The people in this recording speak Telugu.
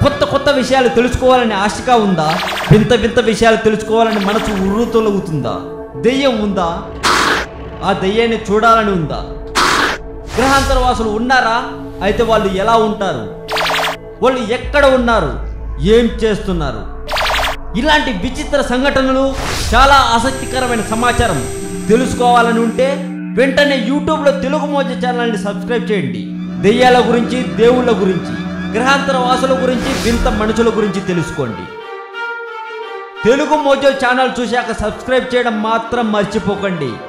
కొత్త కొత్త విషయాలు తెలుసుకోవాలని ఆశగా ఉందా వింత వింత విషయాలు తెలుసుకోవాలని మనసు ఉర్రూతొలగుతుందా దెయ్యం ఉందా ఆ దెయ్యాన్ని చూడాలని ఉందా గ్రహాంతర వాసులు ఉన్నారా అయితే వాళ్ళు ఎలా ఉంటారు వాళ్ళు ఎక్కడ ఉన్నారు ఏం చేస్తున్నారు ఇలాంటి విచిత్ర సంఘటనలు చాలా ఆసక్తికరమైన సమాచారం తెలుసుకోవాలని ఉంటే వెంటనే యూట్యూబ్లో తెలుగు మోజ ఛానల్ని సబ్స్క్రైబ్ చేయండి దెయ్యాల గురించి దేవుళ్ళ గురించి గ్రహాంతర వాసుల గురించి వింత మనుషుల గురించి తెలుసుకోండి తెలుగు మోజో ఛానల్ చూశాక సబ్స్క్రైబ్ చేయడం మాత్రం మర్చిపోకండి